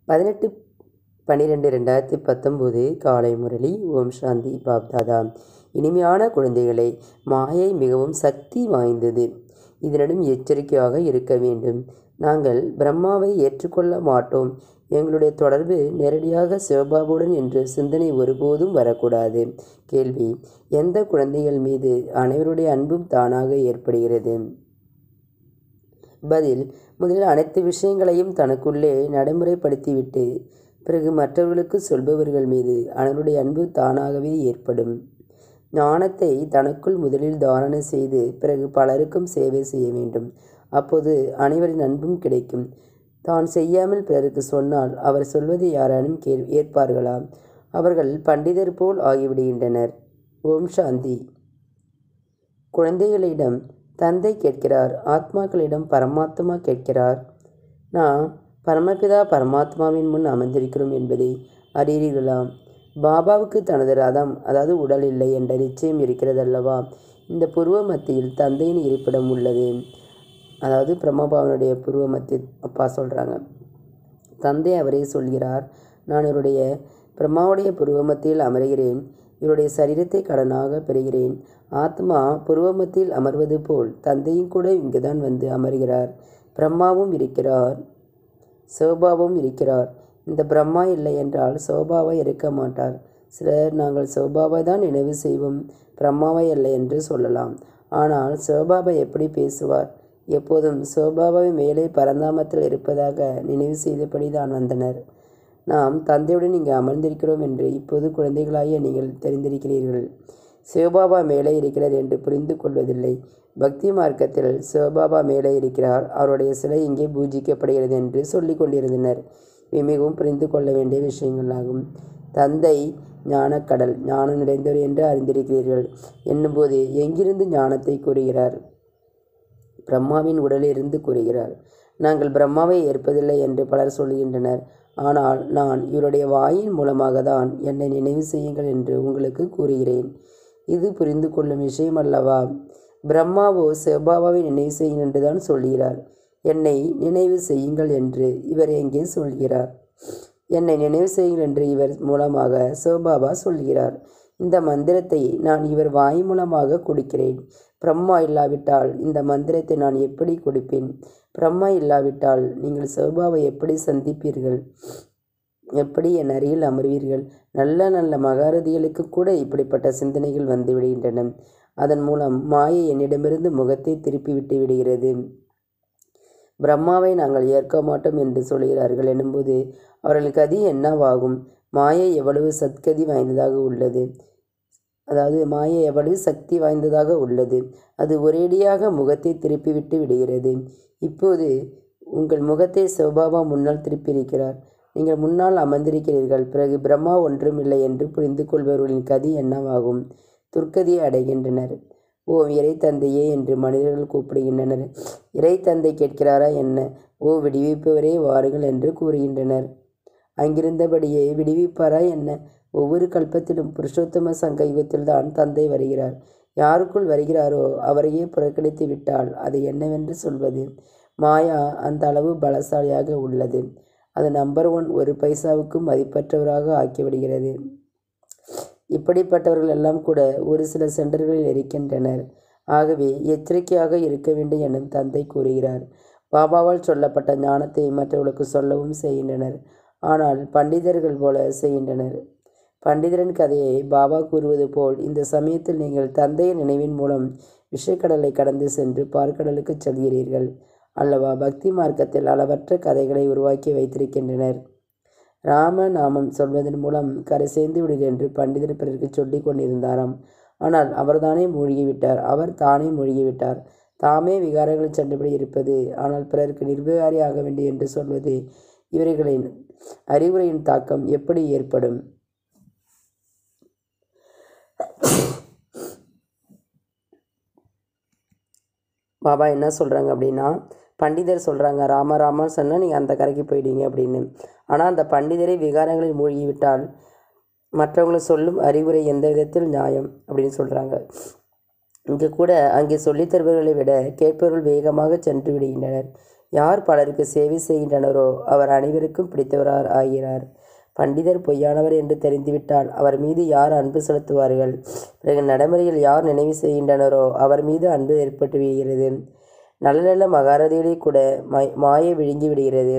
பதினெட்டு பன்னிரெண்டு ரெண்டாயிரத்தி பத்தொம்போது காலை முரளி ஓம் சாந்தி பாப்தாதா இனிமையான குழந்தைகளே மாயை மிகவும் சக்தி வாய்ந்தது இதனிடம் எச்சரிக்கையாக இருக்க வேண்டும் நாங்கள் பிரம்மாவை ஏற்றுக்கொள்ள மாட்டோம் எங்களுடைய தொடர்பு நேரடியாக சிவபாபுடன் என்ற சிந்தனை ஒருபோதும் வரக்கூடாது கேள்வி எந்த குழந்தைகள் மீது அனைவருடைய அன்பும் தானாக ஏற்படுகிறது பதில் முதலில் அனைத்து விஷயங்களையும் தனக்குள்ளே நடைமுறைப்படுத்திவிட்டு பிறகு மற்றவர்களுக்கு சொல்பவர்கள் மீது அவனுடைய அன்பு தானாகவே ஏற்படும் ஞானத்தை தனக்குள் முதலில் தாரணை செய்து பிறகு பலருக்கும் சேவை செய்ய வேண்டும் அப்போது அனைவரின் அன்பும் கிடைக்கும் தான் செய்யாமல் பிறருக்கு சொன்னால் அவர் சொல்வதை யாரானும் கே ஏற்பார்களா அவர்கள் பண்டிதர் போல் ஆகிவிடுகின்றனர் ஓம் சாந்தி குழந்தைகளிடம் தந்தை கேட்கிறார் ஆத்மாக்களிடம் பரமாத்மா கேட்கிறார் நான் பரமபிதா பரமாத்மாவின் முன் அமர்ந்திருக்கிறோம் என்பதை அறியீர்களா பாபாவுக்கு தனது ரதம் அதாவது உடல் இல்லை என்ற நிச்சயம் இருக்கிறதல்லவா இந்த புருவ மத்தியில் தந்தையின் இருப்பிடம் உள்ளது அதாவது பிரம்மபாவனுடைய புருவ மத்திய அப்பா சொல்கிறாங்க தந்தை அவரே சொல்கிறார் நான் இவருடைய பிரம்மாவுடைய புருவமத்தில் அமர்கிறேன் இவருடைய சரீரத்தை கடனாக பெறுகிறேன் ஆத்மா புருவமத்தில் அமர்வது போல் தந்தையும் கூட இங்குதான் வந்து அமர்கிறார் பிரம்மாவும் இருக்கிறார் சோபாவும் இருக்கிறார் இந்த பிரம்மா இல்லை என்றால் சோபாவை இருக்க மாட்டார் சிலர் நாங்கள் சோபாவை தான் நினைவு செய்வோம் பிரம்மாவை இல்லை என்று சொல்லலாம் ஆனால் சோபாபா எப்படி பேசுவார் எப்போதும் சோபாபாவை மேலே பரந்தாமத்தில் இருப்பதாக நினைவு செய்தபடி தான் வந்தனர் நாம் தந்தையுடன் இங்கு அமர்ந்திருக்கிறோம் என்று இப்போது குழந்தைகளாகிய நீங்கள் தெரிந்திருக்கிறீர்கள் சிவபாபா மேலே இருக்கிறார் என்று புரிந்து கொள்வதில்லை பக்தி மார்க்கத்தில் சிவபாபா மேலே இருக்கிறார் அவருடைய சிலை இங்கே பூஜிக்கப்படுகிறது என்று சொல்லிக் கொண்டிருந்தனர் இவை மிகவும் புரிந்து கொள்ள வேண்டிய விஷயங்களாகும் தந்தை ஞானக்கடல் ஞானம் நிறைந்தவர் என்று அறிந்திருக்கிறீர்கள் என்னும்போது எங்கிருந்து ஞானத்தை கூறுகிறார் பிரம்மாவின் உடலிலிருந்து கூறுகிறார் நாங்கள் பிரம்மாவை ஏற்பதில்லை என்று பலர் சொல்கின்றனர் ஆனால் நான் இவருடைய வாயின் மூலமாக தான் என்னை நினைவு செய்யுங்கள் என்று உங்களுக்கு கூறுகிறேன் இது புரிந்து கொள்ளும் விஷயம் அல்லவா பிரம்மாவோ சிவபாபாவை நினைவு செய்யுங்கள் என்று தான் சொல்கிறார் என்னை நினைவு செய்யுங்கள் என்று இவர் எங்கே சொல்கிறார் என்னை நினைவு செய்யுங்கள் என்று இவர் மூலமாக சிவபாபா சொல்கிறார் இந்த மந்திரத்தை நான் இவர் வாய் மூலமாக கொடுக்கிறேன் பிரம்மா இல்லாவிட்டால் இந்த மந்திரத்தை நான் எப்படி கொடுப்பேன் பிரம்மா இல்லாவிட்டால் நீங்கள் சிவபாவை எப்படி சந்திப்பீர்கள் எப்படி என் அருகில் அமர்வீர்கள் நல்ல நல்ல மகாரதிகளுக்கு கூட இப்படிப்பட்ட சிந்தனைகள் வந்து விடுகின்றன அதன் மூலம் மாயை என்னிடமிருந்து முகத்தை திருப்பி விட்டு விடுகிறது பிரம்மாவை நாங்கள் ஏற்க மாட்டோம் என்று சொல்கிறார்கள் எனும்போது அவர்களுக்கு அது என்னவாகும் மாயை எவ்வளவு சத்கதி வாய்ந்ததாக உள்ளது அதாவது மாயை எவ்வளவு சக்தி வாய்ந்ததாக உள்ளது அது ஒரேடியாக முகத்தை திருப்பிவிட்டு விடுகிறது இப்போது உங்கள் முகத்தை சிவபாபா முன்னால் திருப்பியிருக்கிறார் நீங்கள் முன்னால் அமர்ந்திருக்கிறீர்கள் பிறகு பிரம்மா ஒன்றுமில்லை என்று புரிந்து கொள்பவர்களின் கதி என்னவாகும் துர்க்கதியை அடைகின்றனர் ஓ இறை தந்தையே என்று மனிதர்கள் கூப்பிடுகின்றனர் இறை தந்தை கேட்கிறாரா என்ன ஓ விடுவிப்பவரே வாருங்கள் என்று கூறுகின்றனர் அங்கிருந்தபடியே விடுவிப்பாரா என்ன ஒவ்வொரு கல்பத்திலும் புருஷோத்தம சங்க யுகத்தில்தான் தந்தை வருகிறார் யாருக்குள் வருகிறாரோ அவரையே புறக்கணித்து விட்டால் அது என்னவென்று சொல்வது மாயா அந்த அளவு பலசாலியாக உள்ளது அது நம்பர் ஒன் ஒரு பைசாவுக்கும் மதிப்பற்றவராக ஆக்கிவிடுகிறது இப்படிப்பட்டவர்கள் எல்லாம் கூட ஒரு சில சென்டர்களில் இருக்கின்றனர் ஆகவே எச்சரிக்கையாக இருக்க வேண்டும் எனும் தந்தை கூறுகிறார் பாபாவால் சொல்லப்பட்ட ஞானத்தை மற்றவர்களுக்கு சொல்லவும் செய்கின்றனர் ஆனால் பண்டிதர்கள் போல செய்கின்றனர் பண்டிதரின் கதையை பாபா கூறுவது போல் இந்த சமயத்தில் நீங்கள் தந்தையின் நினைவின் மூலம் விஷக்கடலை கடந்து சென்று பார்க்கடலுக்கு செல்கிறீர்கள் அல்லவா பக்தி மார்க்கத்தில் அளவற்ற கதைகளை உருவாக்கி வைத்திருக்கின்றனர் ராம நாமம் சொல்வதன் மூலம் கரை சேர்ந்து விடுது என்று பண்டிதர் பிறருக்கு சொல்லி கொண்டிருந்தாராம் ஆனால் அவர்தானே மூழ்கிவிட்டார் அவர் தானே மூழ்கிவிட்டார் தாமே விகாரங்களில் சென்றபடி இருப்பது ஆனால் பிறருக்கு நிர்விகாரி ஆக வேண்டும் என்று சொல்வது இவர்களின் அறிவுரையின் தாக்கம் எப்படி ஏற்படும் பாபா என்ன சொல்கிறாங்க அப்படின்னா பண்டிதர் சொல்கிறாங்க ராம ராமான்னு சொன்னால் நீங்கள் அந்த கரைக்கு போயிடுவீங்க அப்படின்னு ஆனால் அந்த பண்டிதரை விகாரங்களில் மூழ்கிவிட்டால் மற்றவங்களை சொல்லும் அறிவுரை எந்த விதத்தில் நியாயம் அப்படின்னு சொல்கிறாங்க இங்கே கூட அங்கே சொல்லித் தருபவர்களை விட கேட்பவர்கள் வேகமாக சென்று விடுகின்றனர் யார் பலருக்கு சேவை செய்கின்றனரோ அவர் அனைவருக்கும் பிடித்தவரார் ஆகிறார் பண்டிதர் பொய்யானவர் என்று தெரிந்துவிட்டால் அவர் மீது யார் அன்பு செலுத்துவார்கள் பிறகு நடைமுறையில் யார் நினைவு செய்கின்றனரோ அவர் மீது அன்பு ஏற்பட்டு விடுகிறது நல்ல நல்ல மகாரதிகளை கூட மை- மாயை விழுங்கி விடுகிறது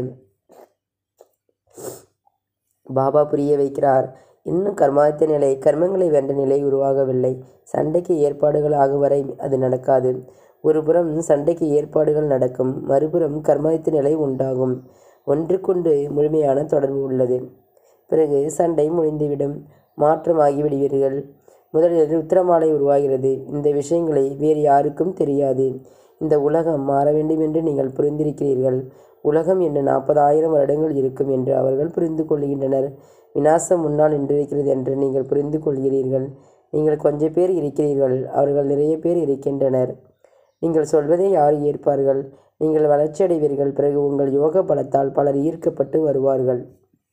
பாபா புரிய வைக்கிறார் இன்னும் கர்மாயத்த நிலை கர்மங்களை வென்ற நிலை உருவாகவில்லை சண்டைக்கு ஏற்பாடுகள் ஆகும் வரை அது நடக்காது ஒருபுறம் சண்டைக்கு ஏற்பாடுகள் நடக்கும் மறுபுறம் கர்மாயத்த நிலை உண்டாகும் ஒன்றுக்கொண்டு முழுமையான தொடர்பு உள்ளது பிறகு சண்டை முடிந்துவிடும் மாற்றமாகிவிடுவீர்கள் முதலில் ருத்ரமாலை உருவாகிறது இந்த விஷயங்களை வேறு யாருக்கும் தெரியாது இந்த உலகம் மாற வேண்டும் என்று நீங்கள் புரிந்திருக்கிறீர்கள் உலகம் என்று நாற்பதாயிரம் வருடங்கள் இருக்கும் என்று அவர்கள் புரிந்து கொள்கின்றனர் விநாசம் முன்னால் நின்றிருக்கிறது என்று நீங்கள் புரிந்து கொள்கிறீர்கள் நீங்கள் கொஞ்சம் பேர் இருக்கிறீர்கள் அவர்கள் நிறைய பேர் இருக்கின்றனர் நீங்கள் சொல்வதை யார் ஏற்பார்கள் நீங்கள் வளர்ச்சியடைவீர்கள் பிறகு உங்கள் யோக பலத்தால் பலர் ஈர்க்கப்பட்டு வருவார்கள்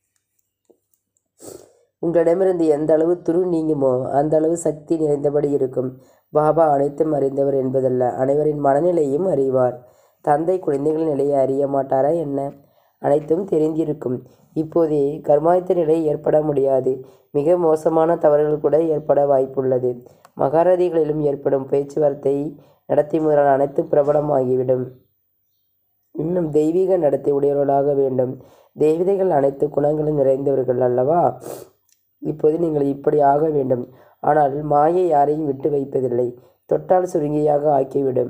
உங்களிடமிருந்து எந்த அளவு துரு நீங்குமோ அந்த அளவு சக்தி நிறைந்தபடி இருக்கும் பாபா அனைத்தும் அறிந்தவர் என்பதல்ல அனைவரின் மனநிலையும் அறிவார் தந்தை குழந்தைகளின் நிலையை அறிய மாட்டாரா என்ன அனைத்தும் தெரிந்திருக்கும் இப்போதே கர்மாயத்த நிலை ஏற்பட முடியாது மிக மோசமான தவறுகள் கூட ஏற்பட வாய்ப்புள்ளது மகாரதிகளிலும் ஏற்படும் பேச்சுவார்த்தை நடத்தி முதலான அனைத்தும் பிரபலமாகிவிடும் இன்னும் தெய்வீக நடத்தை உடையவர்களாக வேண்டும் தெய்வதைகள் அனைத்து குணங்களும் நிறைந்தவர்கள் அல்லவா இப்போது நீங்கள் இப்படி ஆக வேண்டும் ஆனால் மாயை யாரையும் விட்டு வைப்பதில்லை தொட்டால் சுருங்கியாக ஆக்கிவிடும்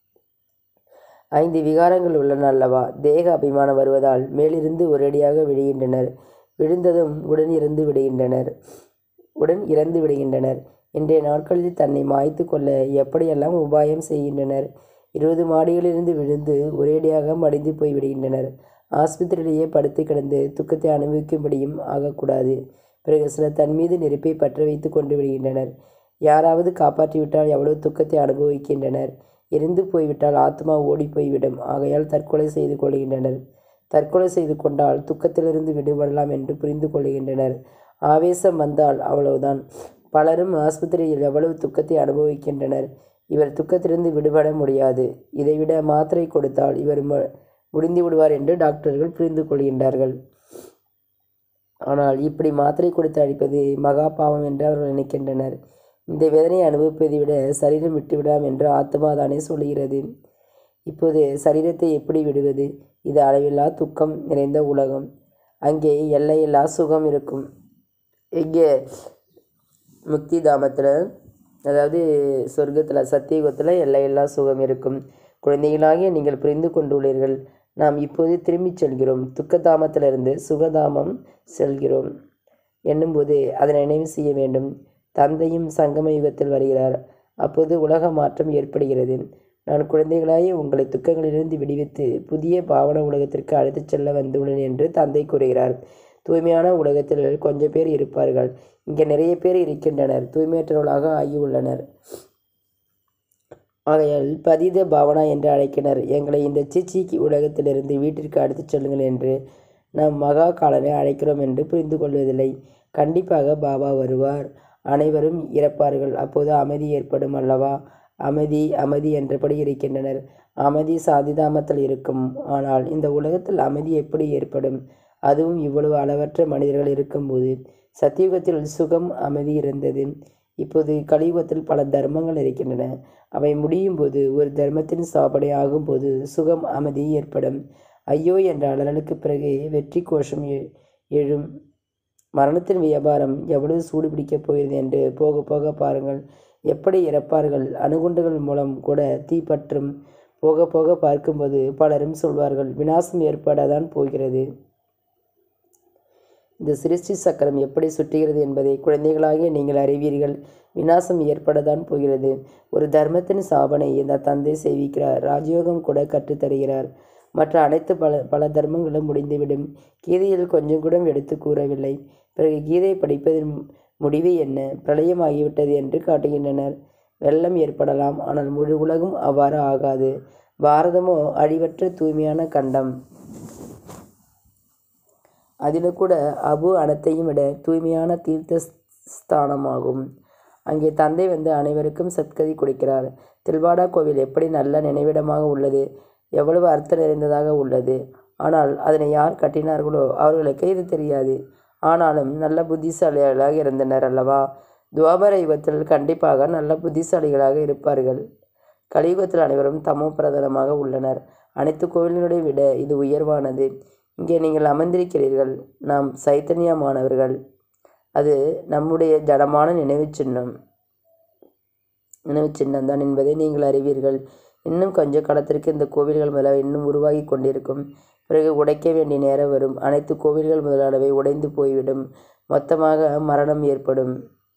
ஐந்து விகாரங்கள் உள்ளன அல்லவா தேக அபிமானம் வருவதால் மேலிருந்து ஒரேடியாக விழுகின்றனர் விழுந்ததும் உடன் இறந்து விடுகின்றனர் உடன் இறந்து விடுகின்றனர் இன்றைய நாட்களில் தன்னை மாய்த்து கொள்ள எப்படியெல்லாம் உபாயம் செய்கின்றனர் இருபது மாடிகளிலிருந்து விழுந்து ஒரேடியாக மடிந்து போய் விடுகின்றனர் ஆஸ்பத்திரியிலேயே படுத்து கிடந்து துக்கத்தை அனுபவிக்கும்படியும் ஆகக்கூடாது பிறகு சிலர் தன் மீது நெருப்பை பற்ற வைத்து கொண்டு விடுகின்றனர் யாராவது காப்பாற்றிவிட்டால் எவ்வளவு துக்கத்தை அனுபவிக்கின்றனர் இருந்து போய்விட்டால் ஆத்மா ஓடி போய்விடும் ஆகையால் தற்கொலை செய்து கொள்கின்றனர் தற்கொலை செய்து கொண்டால் துக்கத்திலிருந்து விடுபடலாம் என்று புரிந்து கொள்கின்றனர் ஆவேசம் வந்தால் அவ்வளவுதான் பலரும் ஆஸ்பத்திரியில் எவ்வளவு துக்கத்தை அனுபவிக்கின்றனர் இவர் துக்கத்திலிருந்து விடுபட முடியாது இதைவிட மாத்திரை கொடுத்தால் இவர் மு- முடிந்து விடுவார் என்று டாக்டர்கள் புரிந்து கொள்கின்றார்கள் ஆனால் இப்படி மாத்திரை கொடுத்து அழிப்பது மகா பாவம் என்று அவர்கள் நினைக்கின்றனர் இந்த வேதனையை அனுபவிப்பதை விட சரீரம் விட்டுவிடாம் என்று ஆத்மா தானே சொல்கிறது இப்போது சரீரத்தை எப்படி விடுவது இது அளவில்லா துக்கம் நிறைந்த உலகம் அங்கே எல்லையில்லா சுகம் இருக்கும் இங்கே முக்தி தாமத்தில் அதாவது சொர்க்கத்தில் சத்தியுகத்தில் எல்லையில்லா சுகம் இருக்கும் குழந்தைகளாகிய நீங்கள் புரிந்து கொண்டுள்ளீர்கள் நாம் இப்போது திரும்பிச் செல்கிறோம் துக்கதாமத்திலிருந்து சுகதாமம் செல்கிறோம் என்னும்போது அதனை நினைவு செய்ய வேண்டும் தந்தையும் சங்கம யுகத்தில் வருகிறார் அப்போது உலக மாற்றம் ஏற்படுகிறது நான் குழந்தைகளாகிய உங்களை துக்கங்களிலிருந்து விடுவித்து புதிய பாவன உலகத்திற்கு அழைத்துச் செல்ல வந்துள்ளேன் என்று தந்தை கூறுகிறார் தூய்மையான உலகத்தில் கொஞ்சம் பேர் இருப்பார்கள் இங்கே நிறைய பேர் இருக்கின்றனர் தூய்மையற்றவர்களாக ஆகியுள்ளனர் ஆகையால் பதித பாவனா என்று அழைக்கினர் எங்களை இந்த சிச்சி உலகத்திலிருந்து வீட்டிற்கு அழைத்துச் செல்லுங்கள் என்று நாம் மகா காலனை அழைக்கிறோம் என்று புரிந்து கொள்வதில்லை கண்டிப்பாக பாபா வருவார் அனைவரும் இறப்பார்கள் அப்போது அமைதி ஏற்படும் அல்லவா அமைதி அமைதி என்றபடி இருக்கின்றனர் அமைதி சாதிதாமத்தில் இருக்கும் ஆனால் இந்த உலகத்தில் அமைதி எப்படி ஏற்படும் அதுவும் இவ்வளவு அளவற்ற மனிதர்கள் இருக்கும்போது சத்தியுகத்தில் சுகம் அமைதி இருந்தது இப்போது கலியுகத்தில் பல தர்மங்கள் இருக்கின்றன அவை முடியும் போது ஒரு தர்மத்தின் சாப்படை ஆகும்போது சுகம் அமைதி ஏற்படும் ஐயோ என்ற அலறலுக்கு பிறகு வெற்றி கோஷம் எ- எழும் மரணத்தின் வியாபாரம் எவ்வளவு சூடு பிடிக்கப் போகிறது என்று போக போக பாருங்கள் எப்படி இறப்பார்கள் அணுகுண்டுகள் மூலம் கூட தீப்பற்றும் போக போக பார்க்கும்போது பலரும் சொல்வார்கள் விநாசம் ஏற்படத்தான் போகிறது இந்த சிருஷ்டி சக்கரம் எப்படி சுற்றுகிறது என்பதை குழந்தைகளாகிய நீங்கள் அறிவீர்கள் விநாசம் ஏற்படத்தான் போகிறது ஒரு தர்மத்தின் சாபனை இந்த தந்தை செய்விக்கிறார் ராஜயோகம் கூட கற்றுத்தருகிறார் மற்ற அனைத்து பல பல தர்மங்களும் முடிந்துவிடும் கீதையில் கொஞ்சம் கூட எடுத்து கூறவில்லை பிறகு கீதை படிப்பதன் முடிவு என்ன பிரளயம் ஆகிவிட்டது என்று காட்டுகின்றனர் வெள்ளம் ஏற்படலாம் ஆனால் முழு உலகும் அவ்வாறு ஆகாது பாரதமோ அழிவற்ற தூய்மையான கண்டம் அதில் கூட அபு அனைத்தையும் விட தூய்மையான தீர்த்த ஸ்தானமாகும் அங்கே தந்தை வந்து அனைவருக்கும் சத்கதி கொடுக்கிறார் தில்வாடா கோவில் எப்படி நல்ல நினைவிடமாக உள்ளது எவ்வளவு அர்த்தம் நிறைந்ததாக உள்ளது ஆனால் அதனை யார் கட்டினார்களோ அவர்களுக்கு இது தெரியாது ஆனாலும் நல்ல புத்திசாலிகளாக இருந்தனர் அல்லவா துவாபர யுகத்தில் கண்டிப்பாக நல்ல புத்திசாலிகளாக இருப்பார்கள் கலியுகத்தில் அனைவரும் தமோ பிரதானமாக உள்ளனர் அனைத்து கோவில்களை விட இது உயர்வானது இங்கே நீங்கள் அமர்ந்திருக்கிறீர்கள் நாம் சைத்தன்யமானவர்கள் அது நம்முடைய ஜடமான நினைவு சின்னம் நினைவு சின்னம் தான் என்பதை நீங்கள் அறிவீர்கள் இன்னும் கொஞ்ச காலத்திற்கு இந்த கோவில்கள் முதலாக இன்னும் உருவாகி கொண்டிருக்கும் பிறகு உடைக்க வேண்டிய நேரம் வரும் அனைத்து கோவில்கள் முதலானவை உடைந்து போய்விடும் மொத்தமாக மரணம் ஏற்படும்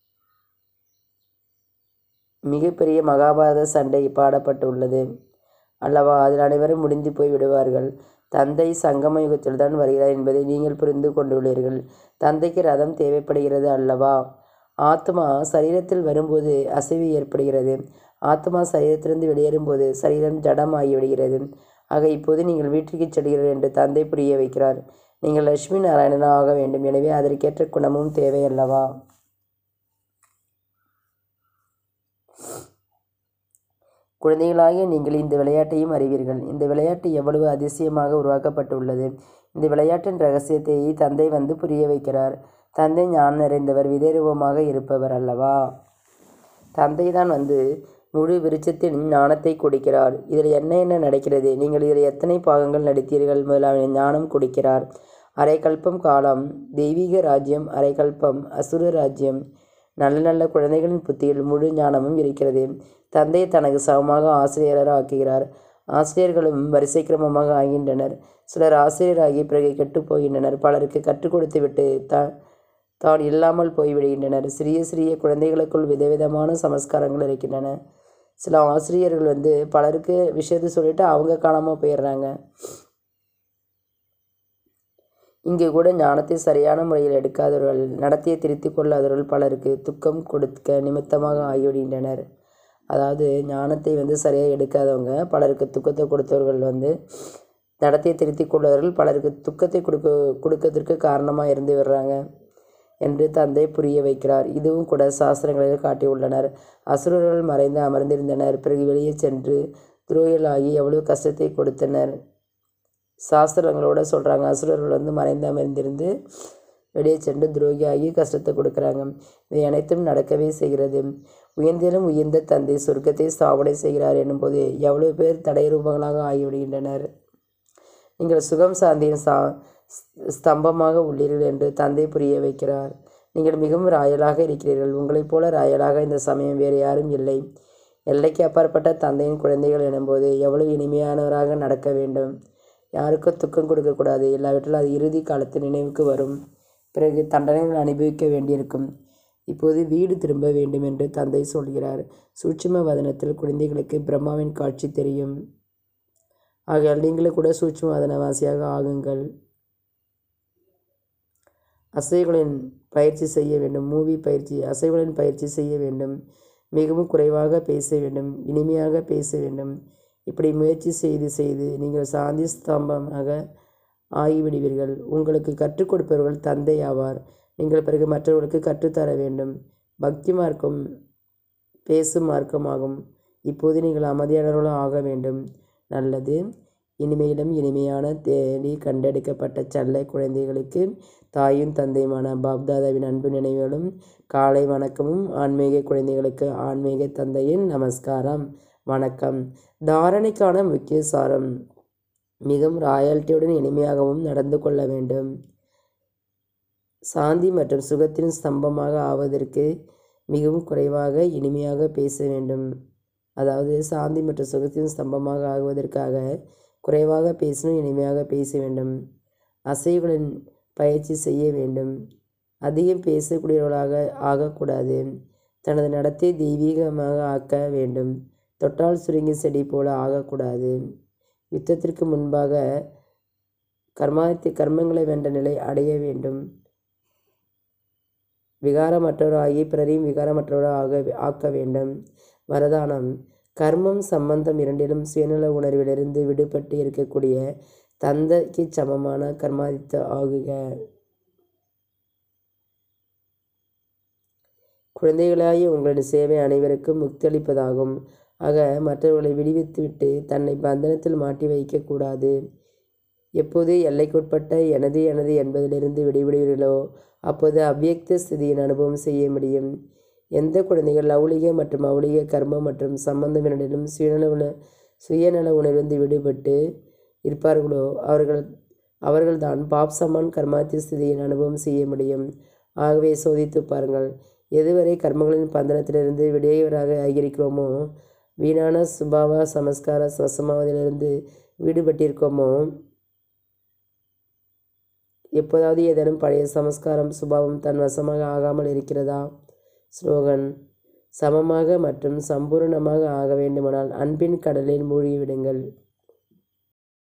மிகப்பெரிய மகாபாரத சண்டை பாடப்பட்டுள்ளது அல்லவா அதில் அனைவரும் முடிந்து போய் விடுவார்கள் தந்தை சங்கம யுகத்தில் தான் வருகிறார் என்பதை நீங்கள் புரிந்து கொண்டுள்ளீர்கள் தந்தைக்கு ரதம் தேவைப்படுகிறது அல்லவா ஆத்மா சரீரத்தில் வரும்போது அசைவு ஏற்படுகிறது ஆத்மா சரீரத்திலிருந்து வெளியேறும்போது சரீரம் ஜடமாகி விடுகிறது ஆக இப்போது நீங்கள் வீட்டிற்கு செல்கிறீர்கள் என்று தந்தை புரிய வைக்கிறார் நீங்கள் லட்சுமி நாராயணனாக ஆக வேண்டும் எனவே அதற்கேற்ற குணமும் தேவை அல்லவா குழந்தைகளாகிய நீங்கள் இந்த விளையாட்டையும் அறிவீர்கள் இந்த விளையாட்டு எவ்வளவு அதிசயமாக உருவாக்கப்பட்டுள்ளது இந்த விளையாட்டின் ரகசியத்தை தந்தை வந்து புரிய வைக்கிறார் தந்தை ஞானம் நிறைந்தவர் விதரூபமாக இருப்பவர் அல்லவா தந்தை தான் வந்து முழு விருட்சத்தின் ஞானத்தை கொடுக்கிறார் இதில் என்ன என்ன நடக்கிறது நீங்கள் இதில் எத்தனை பாகங்கள் நடித்தீர்கள் முதலான ஞானம் கொடுக்கிறார் அரைக்கல்பம் காலம் தெய்வீக ராஜ்யம் அரைக்கல்பம் அசுர ராஜ்யம் நல்ல நல்ல குழந்தைகளின் புத்தியில் முழு ஞானமும் இருக்கிறது தந்தை தனக்கு சமமாக ஆசிரியராக ஆக்குகிறார் ஆசிரியர்களும் வரிசை கிரமமாக ஆகின்றனர் சிலர் ஆசிரியராகி பிறகு கெட்டுப் போகின்றனர் பலருக்கு கற்றுக் கொடுத்துவிட்டு த தான் இல்லாமல் போய்விடுகின்றனர் சிறிய சிறிய குழந்தைகளுக்குள் விதவிதமான சமஸ்காரங்கள் இருக்கின்றன சில ஆசிரியர்கள் வந்து பலருக்கு விஷயத்தை சொல்லிட்டு அவங்க காணாமல் போயிடுறாங்க இங்கே கூட ஞானத்தை சரியான முறையில் எடுக்காதவர்கள் நடத்தியை திருத்திக் கொள்ளாதவர்கள் பலருக்கு துக்கம் கொடுக்க நிமித்தமாக ஆகிவிடுகின்றனர் அதாவது ஞானத்தை வந்து சரியாக எடுக்காதவங்க பலருக்கு துக்கத்தை கொடுத்தவர்கள் வந்து நடத்தையை திருத்திக் கொள்வதர்கள் பலருக்கு துக்கத்தை கொடுக்க கொடுக்கறதற்கு காரணமாக இருந்து விடுறாங்க என்று தந்தை புரிய வைக்கிறார் இதுவும் கூட சாஸ்திரங்களில் காட்டியுள்ளனர் அசுரர்கள் மறைந்து அமர்ந்திருந்தனர் பிறகு வெளியே சென்று துரோகிகளாகி எவ்வளவு கஷ்டத்தை கொடுத்தனர் சாஸ்திரங்களோட சொல்கிறாங்க அசுரர்கள் வந்து மறைந்து அமர்ந்திருந்து வெளியே சென்று துரோகியாகி கஷ்டத்தை கொடுக்குறாங்க இவை அனைத்தும் நடக்கவே செய்கிறது உயர்ந்திலும் உயர்ந்த தந்தை சொர்க்கத்தை ஸ்தாபனை செய்கிறார் எனும்போது எவ்வளவு பேர் தடைரூபங்களாக ஆகிவிடுகின்றனர் நீங்கள் சுகம் சாந்தியின் சா ஸ்தம்பமாக உள்ளீர்கள் என்று தந்தை புரிய வைக்கிறார் நீங்கள் மிகவும் ராயலாக இருக்கிறீர்கள் உங்களைப் போல ராயலாக இந்த சமயம் வேறு யாரும் இல்லை எல்லைக்கு அப்பாற்பட்ட தந்தையின் குழந்தைகள் எனும்போது எவ்வளவு இனிமையானவராக நடக்க வேண்டும் யாருக்கும் துக்கம் கொடுக்கக்கூடாது இல்லாவிட்டால் அது இறுதி காலத்து நினைவுக்கு வரும் பிறகு தண்டனைகள் அனுபவிக்க வேண்டியிருக்கும் இப்போது வீடு திரும்ப வேண்டும் என்று தந்தை சொல்கிறார் சூட்சும வதனத்தில் குழந்தைகளுக்கு பிரம்மாவின் காட்சி தெரியும் ஆகையால் நீங்களும் கூட சூட்சும வதனவாசியாக ஆகுங்கள் அசைகளின் பயிற்சி செய்ய வேண்டும் மூவி பயிற்சி அசைகளின் பயிற்சி செய்ய வேண்டும் மிகவும் குறைவாக பேச வேண்டும் இனிமையாக பேச வேண்டும் இப்படி முயற்சி செய்து செய்து நீங்கள் சாந்தி ஸ்தம்பமாக ஆகிவிடுவீர்கள் உங்களுக்கு கற்றுக் கொடுப்பவர்கள் தந்தை ஆவார் நீங்கள் பிறகு மற்றவர்களுக்கு கற்றுத்தர வேண்டும் பக்தி மார்க்கம் பேசும் மார்க்கமாகும் இப்போது நீங்கள் அமைதியானவர்களும் ஆக வேண்டும் நல்லது இனிமையிலும் இனிமையான தேடி கண்டெடுக்கப்பட்ட செல்ல குழந்தைகளுக்கு தாயும் தந்தையுமான பாப்தாதாவின் அன்பு நினைவுகளும் காலை வணக்கமும் ஆன்மீக குழந்தைகளுக்கு ஆன்மீக தந்தையின் நமஸ்காரம் வணக்கம் தாரணைக்கான முக்கிய சாரம் மிகவும் ராயல்ட்டியுடன் இனிமையாகவும் நடந்து கொள்ள வேண்டும் சாந்தி மற்றும் சுகத்தின் ஸ்தம்பமாக ஆவதற்கு மிகவும் குறைவாக இனிமையாக பேச வேண்டும் அதாவது சாந்தி மற்றும் சுகத்தின் ஸ்தம்பமாக ஆகுவதற்காக குறைவாக பேசணும் இனிமையாக பேச வேண்டும் அசைவுகளின் பயிற்சி செய்ய வேண்டும் அதிகம் பேசக்கூடியவர்களாக ஆகக்கூடாது தனது நடத்தை தெய்வீகமாக ஆக்க வேண்டும் தொட்டால் சுருங்கி செடி போல ஆகக்கூடாது யுத்தத்திற்கு முன்பாக கர்மாத்தி கர்மங்களை வென்ற நிலை அடைய வேண்டும் விகாரமற்றவராகி பிறரையும் விகாரமற்றவராக ஆக்க வேண்டும் வரதானம் கர்மம் சம்பந்தம் இரண்டிலும் சுயநல உணர்விலிருந்து விடுபட்டு இருக்கக்கூடிய தந்தைக்கு சமமான கர்மாதித்த ஆகுக குழந்தைகளாகிய உங்களது சேவை அனைவருக்கும் முக்தளிப்பதாகும் ஆக மற்றவர்களை விடுவித்துவிட்டு தன்னை பந்தனத்தில் மாட்டி வைக்கக்கூடாது எப்போது எல்லைக்குட்பட்ட எனது எனது என்பதிலிருந்து விடுபடுவீர்களோ அப்போது அவ்வியக்த ஸ்திதியின் அனுபவம் செய்ய முடியும் எந்த குழந்தைகள் லௌலிக மற்றும் மௌலிக கர்மம் மற்றும் சம்பந்தமினரிலும் சுயநல உண சுயநல உணர்ந்து விடுபட்டு இருப்பார்களோ அவர்கள் அவர்கள்தான் பாப் சமான் கர்மாத்தி ஸ்திதியின் அனுபவம் செய்ய முடியும் ஆகவே சோதித்து பாருங்கள் எதுவரை கர்மங்களின் பந்தனத்திலிருந்து விடையவராக ஆகியிருக்கிறோமோ வீணான சுபாவ சமஸ்கார வசமாவதிலிருந்து விடுபட்டிருக்கோமோ எப்போதாவது ஏதேனும் பழைய சமஸ்காரம் சுபாவம் தன் வசமாக ஆகாமல் இருக்கிறதா ஸ்லோகன் சமமாக மற்றும் சம்பூர்ணமாக ஆக வேண்டுமானால் அன்பின் கடலில் மூழ்கிவிடுங்கள்